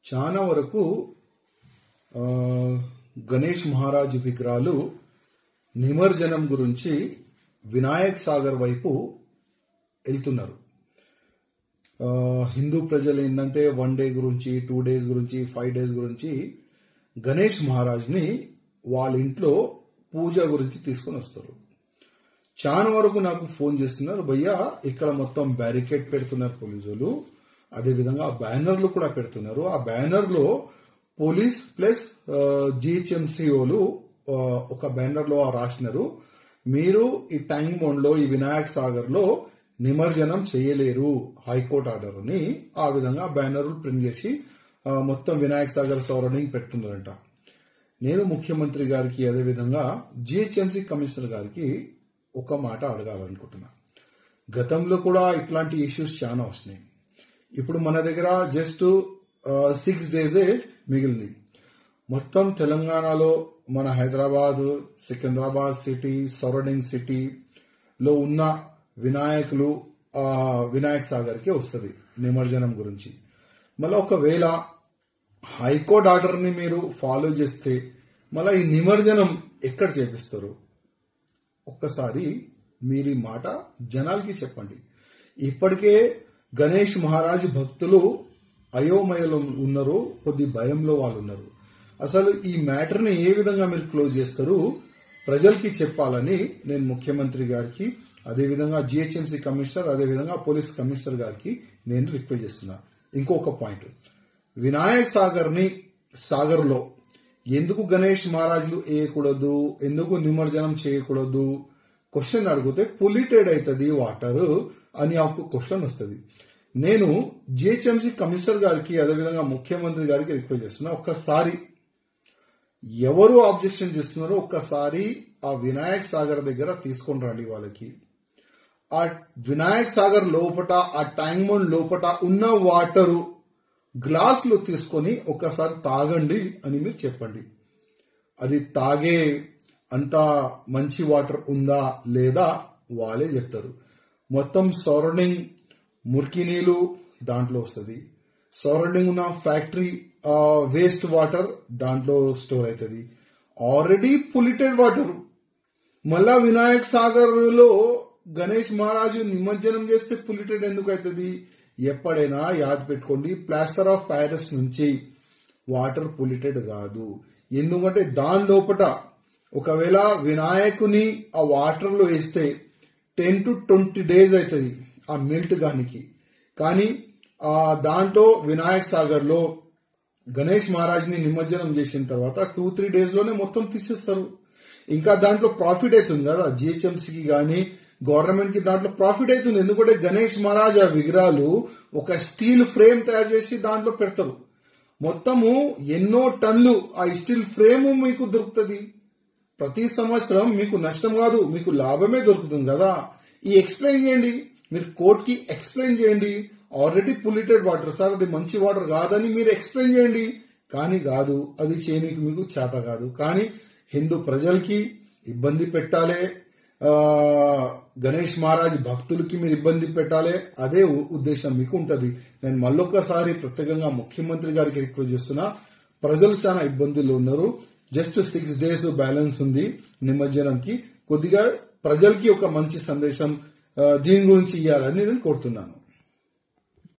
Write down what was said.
చాలా వరకు ఆ, గణేష్ మహారాజ్ విగ్రహాలు నిమజ్జనం గురించి వినాయక్ సాగర్ వైపు వెళ్తున్నారు ఆ, హిందూ ప్రజలు ఏంటంటే వన్ డే గురించి టూ డేస్ గురించి ఫైవ్ డేస్ గురించి గణేష్ మహారాజ్ని వాళ్ళ ఇంట్లో పూజ గురించి తీసుకొని వస్తారు చాలా వరకు నాకు ఫోన్ చేస్తున్నారు భయ్యా ఇక్కడ మొత్తం బ్యారికేడ్ పెడుతున్నారు పోలీసులు అదేవిధంగా ఆ బ్యానర్లు కూడా పెడుతున్నారు ఆ బ్యానర్లో పోలీస్ ప్లస్ జిహెచ్ఎంసీఓలు ఒక బ్యానర్లో రాసినారు మీరు ఈ టైం బోన్లో ఈ వినాయక్ సాగర్ లో నిమజ్జనం చేయలేరు హైకోర్టు ఆర్డర్ అని ఆ విధంగా బ్యానర్లు ప్రింట్ చేసి ఆ, మొత్తం వినాయక్ సాగర్ సౌరౌండింగ్ పెడుతున్నారంట నేను ముఖ్యమంత్రి గారికి అదేవిధంగా జిహెచ్ఎంసీ కమిషనర్ గారికి ఒక మాట అడగాలనుకుంటున్నా గతంలో కూడా ఇట్లాంటి ఇష్యూస్ చాలా వస్తున్నాయి ఇప్పుడు మన దగ్గర జస్ట్ సిక్స్ డేసే మిగిలింది మొత్తం తెలంగాణలో మన హైదరాబాద్ సికింద్రాబాద్ సిటీ సరౌండింగ్ సిటీలో ఉన్న వినాయకులు ఆ, వినాయక్ సాగర్కి వస్తుంది నిమజ్జనం గురించి మళ్ళీ ఒకవేళ హైకోర్టు ఆర్డర్ని మీరు ఫాలో చేస్తే మళ్ళీ ఈ నిమజ్జనం ఎక్కడ చేపిస్తారు ఒక్కసారి మీరు ఈ మాట జనాలకి చెప్పండి ఇప్పటికే గణేష్ మహారాజ్ భక్తులు అయోమయలో ఉన్నారు కొద్ది భయంలో వాళ్ళు ఉన్నారు అసలు ఈ మ్యాటర్ని ఏ విధంగా మీరు క్లోజ్ చేస్తారు ప్రజలకి చెప్పాలని నేను ముఖ్యమంత్రి గారికి అదేవిధంగా జిహెచ్ఎంసీ కమిషనర్ అదేవిధంగా పోలీస్ కమిషనర్ గారికి నేను రిక్వెస్ట్ చేస్తున్నా ఇంకొక పాయింట్ వినాయక్ సాగర్ ని సాగర్ లో ఎందుకు గణేష్ మహారాజులు వేయకూడదు ఎందుకు నిమజ్జనం చేయకూడదు క్వశ్చన్ అడిగితే పొల్యూటెడ్ అవుతుంది వాటర్ అని ఒక క్వశ్చన్ వస్తుంది నేను జిహెచ్ఎంసీ కమిషనర్ గారికి అదేవిధంగా ముఖ్యమంత్రి గారికి రిక్వెస్ట్ చేస్తున్నా ఒక్కసారి ఎవరు ఆబ్జెక్షన్ చేస్తున్నారో ఒక్కసారి ఆ వినాయక్ సాగర్ దగ్గర తీసుకొని రండి వాళ్ళకి ఆ వినాయక్ సాగర్ లోపట ఆ ట్యాంక్ బండ్ లోపట ఉన్న వాటరు గ్లాసులు తీసుకొని ఒక్కసారి తాగండి అని మీరు చెప్పండి అది తాగే అంత మంచి వాటర్ ఉందా లేదా వాళ్ళే చెప్తారు మొత్తం సరౌండింగ్ మురికి నీళ్ళు దాంట్లో వస్తుంది సరౌండింగ్ ఉన్న ఫ్యాక్టరీ వేస్ట్ వాటర్ దాంట్లో స్టోర్ అవుతుంది ఆల్రెడీ పొల్యూటెడ్ వాటర్ మళ్ళా వినాయక్ సాగర్ లో గణేష్ మహారాజు నిమజ్జనం చేస్తే పొల్యూటెడ్ ఎందుకు అవుతుంది ఎప్పుడైనా యాద్ పెట్టుకోండి ప్లాస్టర్ ఆఫ్ ప్యారిస్ నుంచి వాటర్ పొల్యూటెడ్ కాదు ఎందుకంటే దాని లోపట ఒకవేళ వినాయకుని ఆ వాటర్ లో వేస్తే టెన్ టు ట్వంటీ డేస్ అవుతుంది ఆ మిల్ట్ గానికి కానీ ఆ దాంట్లో వినాయక్ సాగర్ లో గణేష్ మహారాజ్ ని నిమజ్జనం చేసిన తర్వాత టూ త్రీ డేస్ లోనే మొత్తం తీసేస్తారు ఇంకా దాంట్లో ప్రాఫిట్ అవుతుంది కదా జిహెచ్ఎంసీకి గానీ గవర్నమెంట్ కి దాంట్లో ప్రాఫిట్ అవుతుంది ఎందుకంటే గణేష్ మహారాజ్ ఆ విగ్రహాలు ఒక స్టీల్ ఫ్రేమ్ తయారు చేసి దాంట్లో పెడతారు మొత్తము ఎన్నో టన్లు ఆ స్టీల్ ఫ్రేమ్ మీకు దొరుకుతుంది ప్రతి సంవత్సరం మీకు నష్టం కాదు మీకు లాభమే దొరుకుతుంది కదా ఈ ఎక్స్ప్లెయిన్ చేయండి మీరు కోర్టుకి ఎక్స్ప్లెయిన్ చేయండి ఆల్రెడీ పొల్యూటెడ్ వాటర్ సార్ అది మంచి వాటర్ కాదని మీరు ఎక్స్ప్లెయిన్ చేయండి కానీ కాదు అది చేయనీకి మీకు చేత కాదు కానీ హిందూ ప్రజలకి ఇబ్బంది పెట్టాలి ఆ, గణేష్ మహారాజ్ భక్తులకి మీరు ఇబ్బంది పెట్టాలి అదే ఉ- ఉద్దేశం మీకు ఉంటది నేను మళ్ళొక్కసారి ప్రత్యేకంగా ముఖ్యమంత్రి గారికి రిక్వెస్ట్ చేస్తున్నా ప్రజలు చాలా ఇబ్బందులు ఉన్నారు జస్ట్ సిక్స్ డేస్ బ్యాలెన్స్ ఉంది నిమజ్జనంకి కొద్దిగా ప్రజలకి ఒక మంచి సందేశం ఆ, దీని గురించి ఇవ్వాలని నేను కోరుతున్నాను